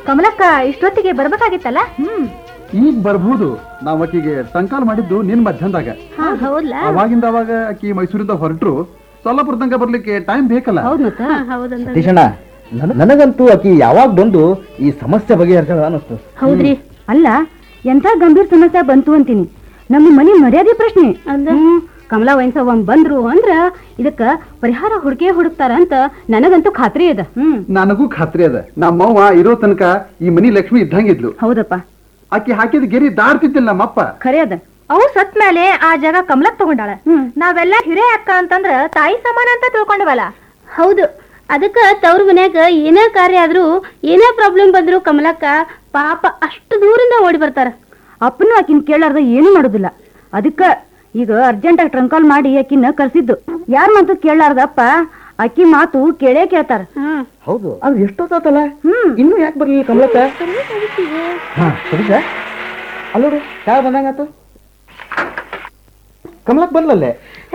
ಕಮಲಕ್ಕ ಇಷ್ಟೊತ್ತಿಗೆ ಬರ್ಬೇಕಾಗಿತ್ತಲ್ಲ ಹ್ಮ್ ಈಗ ಬರ್ಬೋದು ನಾವ್ ಆಕಿಗೆ ಟಂಕಾಲ್ ಮಾಡಿದ್ದು ನಿನ್ ಮಧ್ಯಾಹ್ನದಾಗ ಹಾ ಹೌದ್ಲಾ ಅವಾಗಿಂದ ಅವಾಗ ಆಕಿ ಮೈಸೂರಿಂದ ಹೊರಟ್ರು ಸೊಲ್ಲಾಪುರ ತನಕ ಬರ್ಲಿಕ್ಕೆ ಟೈಮ್ ಬೇಕಲ್ಲ ಹೌದ್ ಮತ್ತ ಹೌದಂದ ಸತೀಶಣ್ಣ ನನ- ನನಗಂತೂ ಆಕಿ ಯಾವಾಗ ಬಂದು ಈ ಸಮಸ್ಯೆ ಬಗೆಹರಿಸ ಅನಿಸ್ತು ಹೌದ್ರಿ ಅಲ್ಲ ಎಂತ ಗಂಭೀರ ಸಮಸ್ಯೆ ಬಂತು ಅಂತೀನಿ ನಮ್ಮ ಮನಿ ಮರ್ಯಾದೆ ಪ್ರಶ್ನೆ ಹ್ಮ್, ಕಮಲಾ ವೈನ್ಸವ್ವ ಬಂದ್ರು ಅಂದ್ರ ಇದಕ್ಕ ಪರಿಹಾರ ಹುಡುಕೇ ಹುಡುಕ್ತಾರ ಅಂತ ನನಗಂತೂ ಖಾತ್ರಿ ಅದ ಹ್ಮ್ ನನಗೂ ಖಾತ್ರಿ ಅದ ನಮ್ಮವ್ವ ಇರೋ ತನಕ ಈ ಮನಿ ಲಕ್ಷ್ಮಿ ಇದ್ದಂಗಿದ್ಲು ಹೌದಪ್ಪ ಆಕಿ ಹಾಕಿದ ಗೆರಿ ದಾಡ್ತಿದ್ದಿಲ್ಲ ನಮ್ಮಪ್ಪ ಖರೆ ಅದ ಅವು ಸತ್ ಮೇಲೆ ಆ ಜಾಗ ಕಮಲಕ್ ತಗೊಂಡಾಳ ಹ್ಮ್. ನಾವೆಲ್ಲ ಹಿರೇ ಅಕ್ಕ ಅಂತಂದ್ರ ತಾಯಿ ಸಮಾನ ಅಂತ ತಿಳ್ಕೊಂಡವಲ್ಲ ಹೌದು ಅದಕ್ಕ ತವ್ರ ಮನ್ಯಾಗ ಏನೇ ಕಾರ್ಯ ಆದ್ರೂ ಏನೇ ಪ್ರಾಬ್ಲಮ್ ಬಂದ್ರು ಕಮಲಕ್ಕ ಪಾಪ ಅಷ್ಟು ದೂರಿಂದ ಓಡಿ ಬರ್ತಾರ ಅಪ್ಪನು ಆಕಿನ ಕೇಳಾರ್ದ ಏನು ಮಾಡುದಿಲ್ಲ ಅದಕ್ಕ ಈಗ ಅರ್ಜೆಂಟ್ ಆಗಿ ಟ್ರಂಕಾಲ್ ಮಾಡಿ ಆಕಿನ ಕರ್ಸಿದ್ದು ಯಾರ ಮಾತು ಕೇಳಾರ್ದ ಅಪ್ಪ ಆಕಿ ಮಾತು ಕೇಳೇ ಕೇಳ್ತಾರ ಹ್ಮ್ ಹೌದು ಅದು ಎಷ್ಟೊತ್ತಾತಲ್ಲ ಹ್ಮ್ ಇನ್ನೂ ಯಾಕೆ ಬರ್ಲಿಲ್ಲ ಕಮಲಕ್ಕ ಹಾ ಸತೀಶ ಅಲ್ಲೋಡು ಯಾವ ಬಂದಂಗಾತು ಕಮಲಕ್ ಬಂದ್ಲಲ್ಲೇ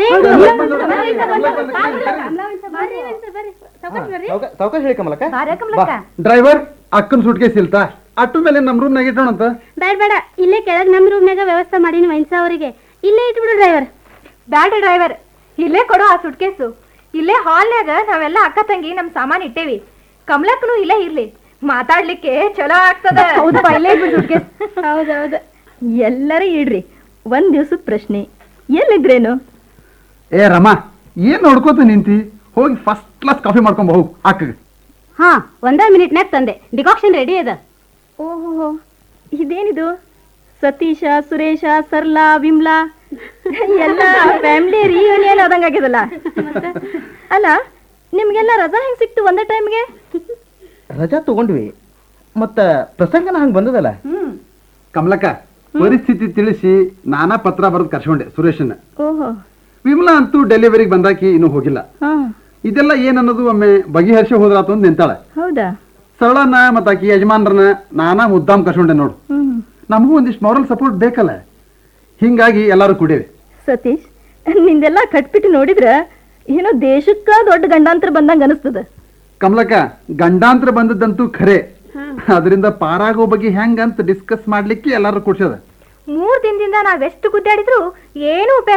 ಸಾವಕಾಶ ಹೇಳಿ ಕಮಲಕ್ಕ ಕಮಲಕ್ಕ ಡ್ರೈವರ್ ಅಕ್ಕನ್ ಸುಟ್ಕೇಸ್ ಇಲ್ತಾ ಅಟ್ಟು ಮೇಲೆ ನಮ್ ರೂಮ್ ನಾಗ ಇಟ್ಟೋಣಂತ ಬೇಡ ಬೇಡ ಇಲ್ಲೇ ಕೆಳಗ್ ನಮ್ ರೂಮ್ನಾಗ ವ್ಯವಸ್ಥೆ ಮಾಡೀನಿ ವೈನ್ಸ ಅವರಿಗೆ ಇಲ್ಲೇ ಇಟ್ಬಿಡು ಡ್ರೈವರ್ ಬ್ಯಾಡ ಡ್ರೈವರ್ ಇಲ್ಲೇ ಕೊಡು ಆ ಸುಟ್ಕೇಸು ಇಲ್ಲೇ ಹಾಲ್ನ್ಯಾಗ ನಾವೆಲ್ಲ ಅಕ್ಕ ತಂಗಿ ನಮ್ ಸಾಮಾನ್ ಇಟ್ಟೇವಿ ಕಮಲಕ್ಕನು ಇಲ್ಲೇ ಇರ್ಲಿ ಮಾತಾಡ್ಲಿಕ್ಕೆ ಚಲೋ ಆಗ್ತದ ಹೌದಪ್ಪ ಇಲ್ಲೇ ಇಟ್ಬಿಡು ಸುಟ್ಕೇಸ್ ಹೌದೌದು ಎಲ್ಲರೂ ಇಡ್ರಿ ಒಂದ್ ದಿವ್ಸದ ಪ್ರಶ್ನೆ ಎಲ್ಲಿದ್ರೇನು ಏ ರಮಾ ಏನ್ ನೋಡ್ಕೋತ ನಿಂತಿ ಹೋಗಿ ಫಸ್ಟ್ ಕ್ಲಾಸ್ ಕಾಫಿ ಮಾಡ್ಕೊಂಡ್ ಹೋಗು ಅಕ್ಕಗೆ ಹಾ ಒಂದೇ ಮಿನಿಟ್ನಾಗ ತಂದೆ ಡಿಕಾಕ್ಷನ್ ರೆಡಿ ಅದ ಓಹೋ ಇದೇನಿದು ಸತೀಶ ಸುರೇಶ ಸರ್ಲಾ ವಿಮ್ಲಾ ಎಲ್ಲ ಫ್ಯಾಮಿಲಿ ರಿಯೂನಿಯನ್ ಆದಂಗ ಆಗಿದಲ್ಲ ಅಲ್ಲ ನಿಮ್ಗೆಲ್ಲ ರಜಾ ಹೆಂಗ್ ಸಿಕ್ತು ಒಂದೇ ಟೈಮ್ಗೆ ರಜಾ ತಗೊಂಡ್ವಿ ಮತ್ತ ಪ್ರಸಂಗನ ಹಂಗ ಬಂದದಲ್ಲ ಕಮಲಕ್ಕ ಪರಿಸ್ಥಿತಿ ತಿಳಿಸಿ ನಾನಾ ಪತ್ರ ಬರೆದು ಕರ್ಸ್ಕೊಂಡೆ ಸುರೇಶನ್ನ ಓಹೋ ವಿಮಲಾ ಅಂತೂ ಡೆಲಿವರಿಗೆ ಬಂದಾಕಿ ಇನ್ನೂ ಹೋಗಿಲ್ಲ ಹಾ ಇದೆಲ್ಲ ಏನನ್ನೋದು ಒಮ್ಮೆ ಬಗೆಹರಿಸಿ ಹೋದ್ರಾತು ಅಂತ ನಿಂತಾಳೆ ಹೌದಾ ಸರಳನ ಮತ್ತ ಆಕಿ ಯಜಮಾನ್ರನ್ನ ನಾನಾ ಮುದ್ದಾಮ್ ಕರ್ಸ್ಕೊಂಡೆ ನೋಡು ಹ್ಮ್ ನಮಗೂ ಒಂದಿಷ್ಟು ಮಾರಲ್ ಸಪೋರ್ಟ್ ಬೇಕಲ್ಲ ಹಿಂಗಾಗಿ ಎಲ್ಲಾರು ಕುಡೇವಿ ಸತೀಶ್ ನಿಂದೆಲ್ಲ ಕಟ್ಬಿಟ್ಟು ನೋಡಿದ್ರ ಏನೋ ದೇಶಕ್ಕ ದೊಡ್ಡ ಗಂಡಾಂತರ ಬಂದಂಗ ಅನಿಸ್ತದ ಕಮಲಕ್ಕ ಗಂಡಾಂತರ ಬಂದದ್ದಂತೂ ಖರೆ ಅದರಿಂದ ಪಾರಾಗೋ ಬಗ್ಗೆ ಹೆಂಗಂತ ಡಿಸ್ಕಸ್ ಮಾಡ್ಲಿಕ್ಕೆ ಎಲ್ಲಾರು ಕೂಡ್ಸದ ಮೂರ್ ದಿನದಿಂದ ನಾವೆಷ್ಟು ಗುದ್ದಾಡಿದ್ರು ಏನು ಉಪಯೋಗ